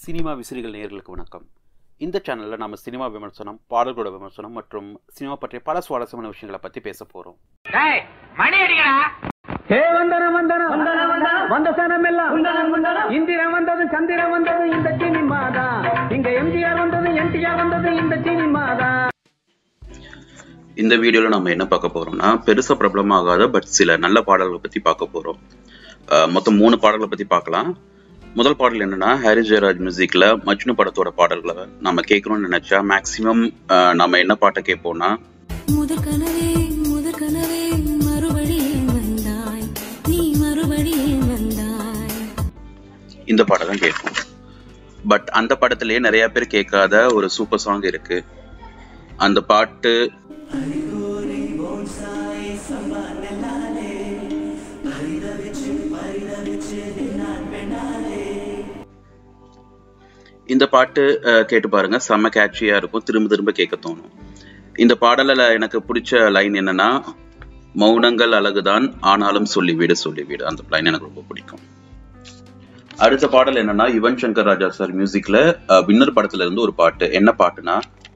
cinema விசிறிகள் நேயர்களுக்கு வணக்கம் இந்த சேனலில் நம்ம சினிமா விமர்சனம் பாடல்களோட விமர்சனம் மற்றும் சினிமா பற்றிய பல சுவாரஸ்யமான விஷயங்களை பற்றி பேச போகிறோம் டேய் மணி அடிக்கடா ஹே வந்தனம் வந்தனம் வந்த சனம் எல்லாம் இந்திரன் வந்தது சந்திரன் வந்தது இந்த சினிமா தான் இங்க எம்ஜிஆர் வந்தது என்டிஆர் வந்தது இந்த சினிமா தான் இந்த வீடியோவில் நம்ம என்ன பார்க்க போகிறோம்னா பெருசாக பிரபலமாகாத பட் சில நல்ல பாடல்களை பற்றி பார்க்க போகிறோம் மொத்தம் மூணு பாடல்களை பற்றி பார்க்கலாம் முதல் பாடல் என்னன்னா ஹாரி ஜெயராஜ் மியூசிக்கில் மஜ்னு படத்தோட பாடல்களை நம்ம கேட்கணும்னு நினச்சா மேக்ஸிமம் நம்ம என்ன பாட்டை கேட்போம்னா முதற் கனவே முதற் கனவே மறுபடியே வந்தாய் நீ மறுபடியே வந்தாய் இந்த பாட்டை தான் கேட்போம் பட் அந்த படத்திலேயே நிறைய பேர் கேட்காத ஒரு சூப்பர் சாங் இருக்கு அந்த பாட்டு இந்த பாட்டு அஹ், கேட்டு பாருங்க செம்ம கேட்சியா இருக்கும் திரும்ப திரும்ப கேட்க தோணும் இந்த பாடலில் எனக்கு பிடிச்ச லைன் என்னன்னா மௌனங்கள் அழகுதான் ஆனாலும் சொல்லிவிடு சொல்லிவிடு அந்த லைன் எனக்கு ரொம்ப பிடிக்கும் அடுத்த பாடல் என்னன்னா யுவன் சங்கர் ராஜா சார் மியூசிக்ல வின்னர் படத்துல இருந்து ஒரு பாட்டு என்ன பாட்டுனா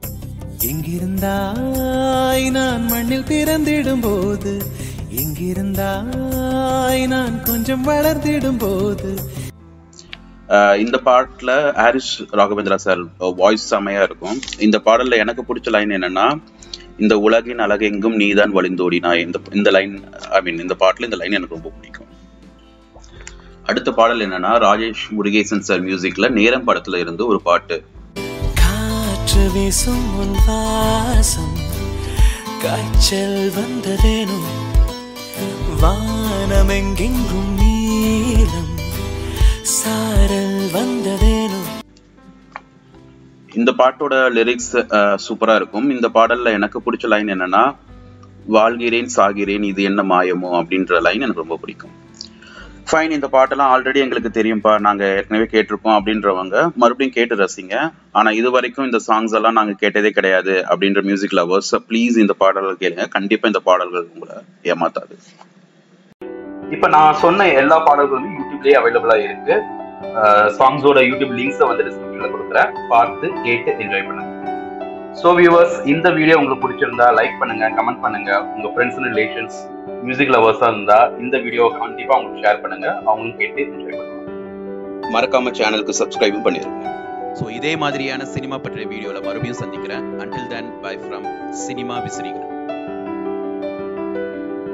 எங்கிருந்தாய் நான் மண்ணில் பிறந்திடும் போது எங்கிருந்தாய் நான் கொஞ்சம் வளர்ந்திடும் போது அஹ், இந்த பாட்டுல ஹாரிஸ் ராகவேந்திரா சார் வாய்ஸ் செமையா இருக்கும் இந்த பாடல்ல எனக்கு பிடிச்ச லைன் என்னன்னா இந்த உலகின் அழகெங்கும் நீதான் வழிந்தோடினாய் இந்த இந்த லைன் ஐ மீன் இந்த பாட்டுல இந்த லைன் எனக்கு ரொம்ப பிடிக்கும் அடுத்த பாடல் என்னன்னா ராஜேஷ் முருகேசன் சார் மியூசிக்ல நேரம் படத்துல இருந்து ஒரு பாட்டு காற்று வீசும் உன் வாசம் காய்ச்சல் வந்ததேனோ வானமெங்கெங்கும் நீலம் சாரல் வந்ததேனோ இந்த பாட்டோட லிரிக்ஸ் சூப்பரா இருக்கும் இந்த பாடல்ல எனக்கு பிடிச்ச லைன் என்னன்னா வாழ்கிறேன் சாகிறேன் இது என்ன மாயமோ அப்படின்ற லைன் எனக்கு ரொம்ப பிடிக்கும் ஃபைன் இந்த பாட்டெல்லாம் ஆல்ரெடி எங்களுக்கு தெரியும்ப்பா நாங்க ஏற்கனவே கேட்டிருக்கோம் அப்படின்றவங்க மறுபடியும் கேட்டு ரசிங்க ஆனா இது வரைக்கும் இந்த சாங்ஸ் எல்லாம் நாங்க கேட்டதே கிடையாது அப்படின்ற மியூசிக் லவர்ஸ் ப்ளீஸ் இந்த பாடல்கள் கேளுங்க கண்டிப்பா இந்த பாடல்கள் உங்களை ஏமாத்தாது இப்ப நான் சொன்ன எல்லா பாடல்களும் யூடியூப்லயே அவைலபிளா இருக்கு சாங்ஸோட யூடியூப் லிங்க்ஸை வந்து டிஸ்கிரிப்ஷன்ல கொடுக்குறேன் பார்த்து கேட்டு என்ஜாய் பண்ணுங்க ஸோ வியூவர்ஸ் இந்த வீடியோ உங்களுக்கு பிடிச்சிருந்தா லைக் பண்ணுங்க கமெண்ட் பண்ணுங்க உங்க ஃப்ரெண்ட்ஸ் அண்ட் ரிலேஷன்ஸ் மியூசிக் லவர்ஸா இருந்தா இந்த வீடியோ கண்டிப்பா அவங்களுக்கு ஷேர் பண்ணுங்க அவங்களும் கேட்டு என்ஜாய் பண்ணுவாங்க மறக்காம சேனலுக்கு சப்ஸ்கிரைபும் பண்ணிருங்க ஸோ இதே மாதிரியான சினிமா பற்றிய வீடியோவில் மறுபடியும் சந்திக்கிறேன் until then bye from cinema விசிறிகள்